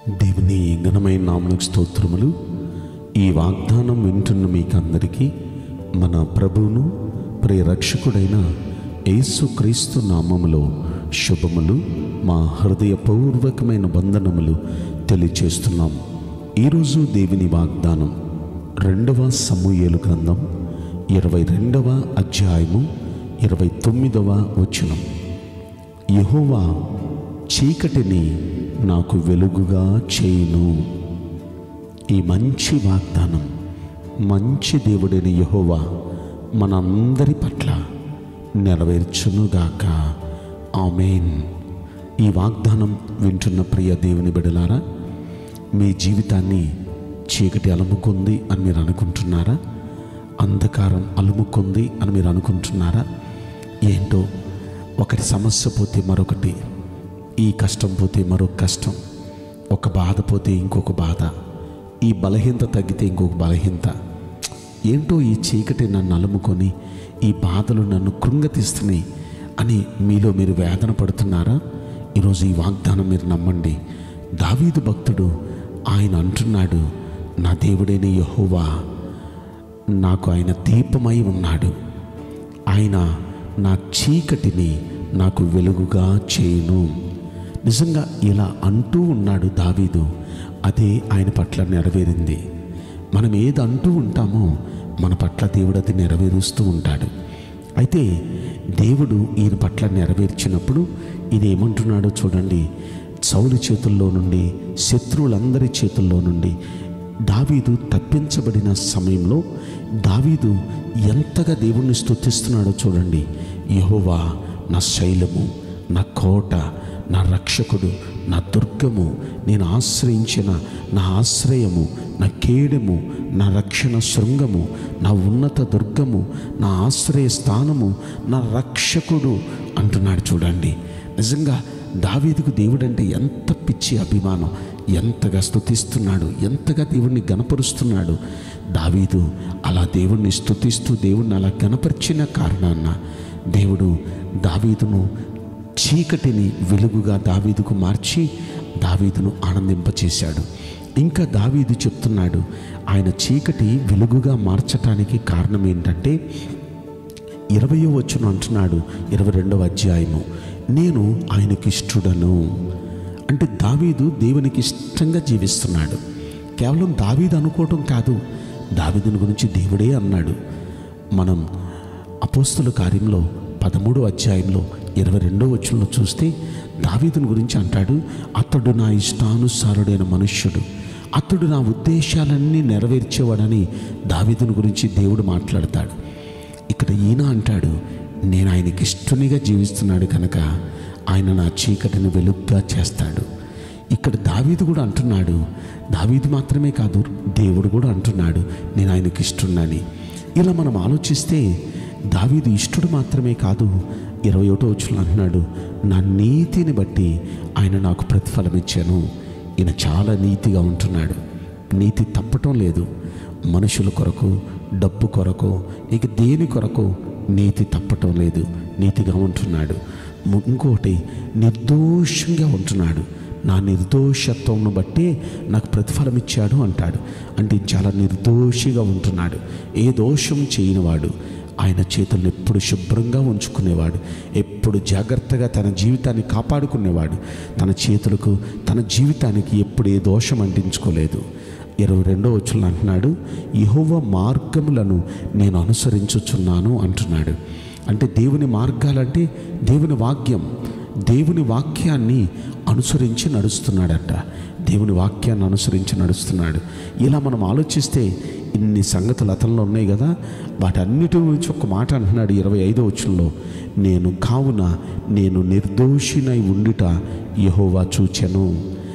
దేవుని ఘనమైన నామలకు స్తోత్రములు ఈ వాగ్దానం వింటున్న మీకందరికీ మన ప్రభువును ప్రియరక్షకుడైన యేసుక్రీస్తు నామములో శుభములు మా హృదయపూర్వకమైన వందనములు తెలియచేస్తున్నాం ఈరోజు దేవుని వాగ్దానం రెండవ సమూయేలు గ్రంథం ఇరవై రెండవ అధ్యాయము ఇరవై తొమ్మిదవ వచనం యెహోవా చీకటిని నాకు వెలుగుగా చేయును ఈ మంచి వాగ్దానం మంచి దేవుడైన యెహోవా మనందరి పట్ల నెరవేర్చునుగాక ఆమెన్ ఈ వాగ్దానం వింటున్న ప్రియ దేవుని బిడలారా మీ జీవితాన్ని చీకటి అలుముకుంది అని మీరు అనుకుంటున్నారా అంధకారం అలుముకుంది అని మీరు అనుకుంటున్నారా ఏంటో ఒకటి సమస్య పోతే మరొకటి ఈ కష్టం పోతే మరొక కష్టం ఒక బాధ పోతే ఇంకొక బాధ ఈ బలహీనత తగ్గితే ఇంకొక బలహీనత ఏంటో ఈ చీకటి నన్ను అలుముకొని ఈ బాధలు నన్ను కృంగతీస్తున్నాయి అని మీలో మీరు వేదన పడుతున్నారా ఈరోజు ఈ వాగ్దానం మీరు నమ్మండి దావీదు భక్తుడు ఆయన అంటున్నాడు నా దేవుడైన యెహోవా నాకు ఆయన దీపమై ఉన్నాడు ఆయన నా చీకటిని నాకు వెలుగుగా చేయును నిజంగా ఇలా అంటూ ఉన్నాడు దావీదు అదే ఆయన పట్ల నెరవేరింది మనం ఏది అంటూ ఉంటామో మన పట్ల దేవుడు అది నెరవేరుస్తూ ఉంటాడు అయితే దేవుడు ఈయన పట్ల నెరవేర్చినప్పుడు ఈయన ఏమంటున్నాడో చూడండి సౌలు చేతుల్లో నుండి శత్రువులందరి చేతుల్లో నుండి దావీదు తప్పించబడిన సమయంలో దావీదు ఎంతగా దేవుణ్ణి స్తుతిస్తున్నాడో చూడండి యహోవా నా శైలము నా కోట నా రక్షకుడు నా దుర్గము నేను ఆశ్రయించిన నా ఆశ్రయము నా కేడము నా రక్షణ శృంగము నా ఉన్నత దుర్గము నా ఆశ్రయ స్థానము నా రక్షకుడు అంటున్నాడు చూడండి నిజంగా దావీదుకు దేవుడంటే ఎంత పిచ్చి అభిమానం ఎంతగా స్తుతిస్తున్నాడు ఎంతగా దేవుణ్ణి గనపరుస్తున్నాడు దావీదు అలా దేవుణ్ణి స్తుతిస్తూ దేవుణ్ణి అలా గనపరిచిన కారణాన్న దేవుడు దావీదును చీకటిని వెలుగుగా దావీదుకు మార్చి దావీదును ఆనందింపచేశాడు ఇంకా దావీదు చెప్తున్నాడు ఆయన చీకటి వెలుగుగా మార్చటానికి కారణం ఏంటంటే ఇరవయో వచ్చున అంటున్నాడు ఇరవై రెండవ అధ్యాయము నేను ఆయనకి ఇష్టడను అంటే దావీదు దేవునికి ఇష్టంగా జీవిస్తున్నాడు కేవలం దావీదు అనుకోవటం కాదు దావీదుని గురించి దేవుడే అన్నాడు మనం అపోస్తుల కార్యంలో పదమూడో అధ్యాయంలో ఇరవై రెండో వచ్చంలో చూస్తే దావీదుని గురించి అంటాడు అతడు నా ఇష్టానుసారుడైన మనుష్యుడు అతడు నా ఉద్దేశాలన్నీ నెరవేర్చేవాడని దావీదుని గురించి దేవుడు మాట్లాడతాడు ఇక్కడ ఈయన అంటాడు నేను ఆయనకి ఇష్టనిగా జీవిస్తున్నాడు కనుక ఆయన నా చీకటిని వెలుగ్గా చేస్తాడు ఇక్కడ దావీదు కూడా అంటున్నాడు దావీదు మాత్రమే కాదు దేవుడు కూడా అంటున్నాడు నేను ఆయనకి ఇష్టన్నాని ఇలా మనం ఆలోచిస్తే దావీదు ఇష్టడు మాత్రమే కాదు ఇరవై ఒకటో వచ్చులు అంటున్నాడు నా నీతిని బట్టి ఆయన నాకు ప్రతిఫలం ఇచ్చాను ఈయన చాలా నీతిగా ఉంటున్నాడు నీతి తప్పటం లేదు మనుషుల కొరకు డబ్బు కొరకు ఇక దేని కొరకు నీతి తప్పటం లేదు నీతిగా ఉంటున్నాడు ము- ఇంకోటి నిర్దోషంగా ఉంటున్నాడు నా నిర్దోషత్వంను బట్టి నాకు ప్రతిఫలం ఇచ్చాడు అంటాడు అంటే చాలా నిర్దోషిగా ఉంటున్నాడు ఏ దోషం చేయనివాడు ఆయన చేతులను ఎప్పుడు శుభ్రంగా ఉంచుకునేవాడు ఎప్పుడు జాగ్రత్తగా తన జీవితాన్ని కాపాడుకునేవాడు తన చేతులకు తన జీవితానికి ఎప్పుడు ఏ దోషం అంటించుకోలేదు ఇరవై రెండో వచ్చులు అంటున్నాడు యహోవ మార్గములను నేను అనుసరించుచున్నాను అంటున్నాడు అంటే దేవుని మార్గాలంటే దేవుని వాక్యం దేవుని వాక్యాన్ని అనుసరించి నడుస్తున్నాడట దేవుని వాక్యాన్ని అనుసరించి నడుస్తున్నాడు ఇలా మనం ఆలోచిస్తే ఇన్ని సంగతులు అతనిలో ఉన్నాయి కదా వాటన్నిటి గురించి ఒక మాట అంటున్నాడు ఇరవై ఐదో వచ్చంలో నేను కావున నేను నిర్దోషినై ఉండుట యహోవా చూచెను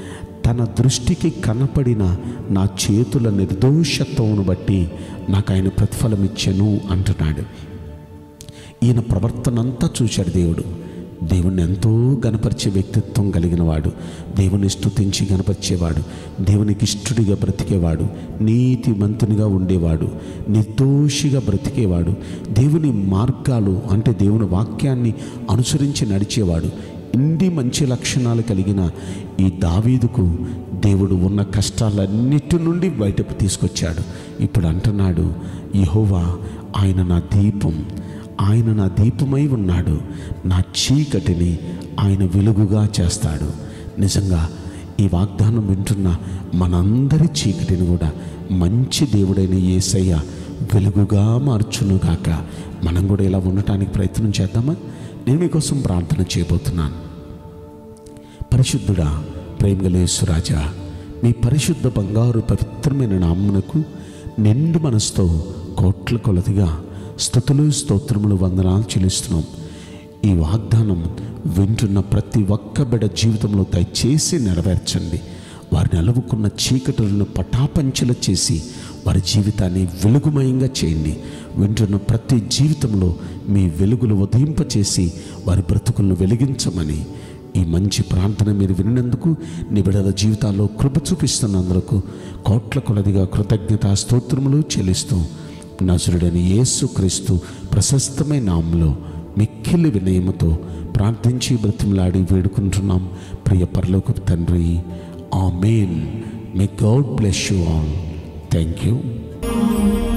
తన దృష్టికి కనపడిన నా చేతుల నిర్దోషత్వమును బట్టి నాకు ఆయన ప్రతిఫలం ఇచ్చెను అంటున్నాడు ఈయన ప్రవర్తన అంతా చూశాడు దేవుడు దేవుణ్ణి ఎంతో గనపరిచే వ్యక్తిత్వం కలిగిన వాడు దేవుని స్తుతించి గనపరిచేవాడు దేవునికి ఇష్టడిగా బ్రతికేవాడు నీతిమంతునిగా ఉండేవాడు నిర్దోషిగా బ్రతికేవాడు దేవుని మార్గాలు అంటే దేవుని వాక్యాన్ని అనుసరించి నడిచేవాడు ఇన్ని మంచి లక్షణాలు కలిగిన ఈ దావీదుకు దేవుడు ఉన్న కష్టాలన్నిటి నుండి బయటకు తీసుకొచ్చాడు ఇప్పుడు అంటున్నాడు యహోవా ఆయన నా దీపం ఆయన నా దీపమై ఉన్నాడు నా చీకటిని ఆయన వెలుగుగా చేస్తాడు నిజంగా ఈ వాగ్దానం వింటున్న మనందరి చీకటిని కూడా మంచి దేవుడైన యేసయ్య వెలుగుగా మార్చునుగాక మనం కూడా ఇలా ఉండటానికి ప్రయత్నం చేద్దామా నేను మీకోసం ప్రార్థన చేయబోతున్నాను పరిశుద్ధుడా ప్రేమగలేశ్వరాజా మీ పరిశుద్ధ బంగారు పవిత్రమైన నామ్మునకు నిండు మనసుతో కోట్ల కొలదిగా స్థుతులు స్తోత్రములు వందనాలు చెల్లిస్తున్నాం ఈ వాగ్దానం వింటున్న ప్రతి ఒక్క బిడ జీవితంలో దయచేసి నెరవేర్చండి వారిని అలువుకున్న చీకటులను పటాపంచలు చేసి వారి జీవితాన్ని వెలుగుమయంగా చేయండి వింటున్న ప్రతి జీవితంలో మీ వెలుగులు ఉదయింపచేసి వారి బ్రతుకులను వెలిగించమని ఈ మంచి ప్రార్థన మీరు విన్నందుకు నిబిడల జీవితాల్లో కృప చూపిస్తున్నందుకు కోట్ల కొలదిగా కృతజ్ఞతా స్తోత్రములు చెల్లిస్తూ నజరుడని యేసు క్రీస్తు ప్రశస్తమైన నామంలో మిక్కిలి వినయముతో ప్రార్థించి బ్రతిమలాడి వేడుకుంటున్నాం ప్రియ పరలోకపు తండ్రి amen may God bless you all thank you